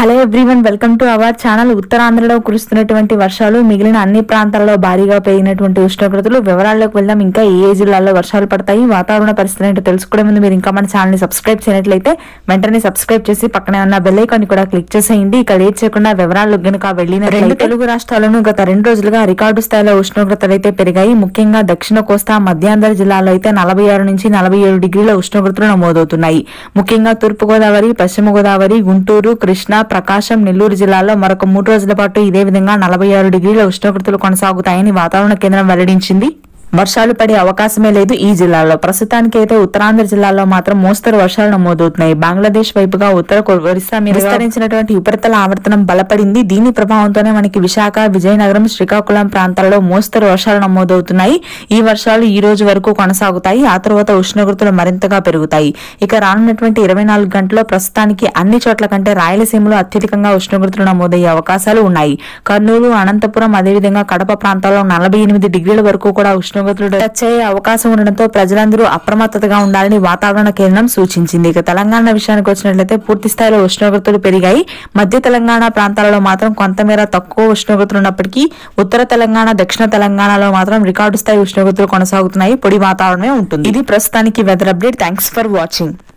hello everyone welcome to our channel ఉత్తరాంధ్రలో కురుస్తున్నటువంటి వర్షాలు మిగిలిన అన్ని ప్రాంతాల్లో భారీగా పెరిగినటువంటి ఉష్ణోగ్రతలు వివరాల్లోకి వెళ్దాం ఇంకా ఏ ఏ జిల్లాల్లో వర్షాలు పడతాయి వాతావరణ పరిస్థితి ఏంటో తెలుసుకోవడం ముందు మీరు ఇంకా మన ఛానల్ ని సబ్స్క్రైబ్ చేయనట్లయితే వెంటనే సబ్స్క్రైబ్ చేసి పక్కనే ఉన్న బెల్ ఐకాన్ కూడా క్లిక్ చేసేయండి ఇక లేట్ చేయకుండా వివరాలు గనుక వెళ్ళిన రెండు తెలుగు రాష్ట్రాలను గత రెండు రోజులుగా రికార్డు స్థాయిలో ఉష్ణోగ్రతలు అయితే పెరిగాయి ముఖ్యంగా దక్షిణ కోస్తా మధ్యాంధ్ర జిల్లాలో అయితే నలభై ఆరు నుంచి నలభై ఏడు డిగ్రీల ఉష్ణోగ్రతలు నమోదవుతున్నాయి ముఖ్యంగా తూర్పు గోదావరి పశ్చిమ గోదావరి గుంటూరు కృష్ణా ప్రకాశం నెల్లూరు జిల్లాల్లో మరొక మూడు రోజుల పాటు ఇదే విధంగా నలభై ఆరు డిగ్రీల ఉష్ణోగ్రతలు కొనసాగుతాయని వాతావరణ కేంద్రం వెల్లడించింది వర్షాలు పడే అవకాశమే లేదు ఈ జిల్లాలో ప్రస్తుతానికి అయితే ఉత్తరాంధ్ర జిల్లాలో మాత్రం మోస్తరు వర్షాలు నమోదవుతున్నాయి బంగ్లాదేశ్ వైపుగా ఉత్తర కొ- ఒరిస్సా మీద విస్తరించినటువంటి ఉపరితల ఆవర్తనం బలపడింది దీని ప్రభావంతోనే మనకి విశాఖ విజయనగరం శ్రీకాకుళం ప్రాంతాల్లో మోస్తరు వర్షాలు నమోదవుతున్నాయి ఈ వర్షాలు ఈ రోజు వరకు కొనసాగుతాయి ఆ తర్వాత ఉష్ణోగ్రతలు మరింతగా పెరుగుతాయి ఇక రానున్నటువంటి ఇరవై నాలుగు గంటల్లో ప్రస్తుతానికి అన్ని చోట్ల కంటే రాయలసీమలో అత్యధికంగా ఉష్ణోగ్రతలు నమోదయ్యే అవకాశాలు ఉన్నాయి కర్నూలు అనంతపురం అదేవిధంగా కడప ప్రాంతాల్లో నలభై ఎనిమిది డిగ్రీల వరకు కూడా ఉష్ణోగ్రతలు టచ్ అయ్యే అవకాశం ఉండడంతో ప్రజలందరూ అప్రమత్తతగా ఉండాలని వాతావరణ కేంద్రం సూచించింది ఇక తెలంగాణ విషయానికి వచ్చినట్లయితే పూర్తి స్థాయిలో ఉష్ణోగ్రతలు పెరిగాయి మధ్య తెలంగాణ ప్రాంతాలలో మాత్రం కొంతమేర తక్కువ ఉష్ణోగ్రతలు ఉన్నప్పటికీ ఉత్తర తెలంగాణ దక్షిణ తెలంగాణలో మాత్రం రికార్డు స్థాయి ఉష్ణోగ్రతలు కొనసాగుతున్నాయి పొడి వాతావరణమే ఉంటుంది ఇది ప్రస్తుతానికి weather update thanks for watching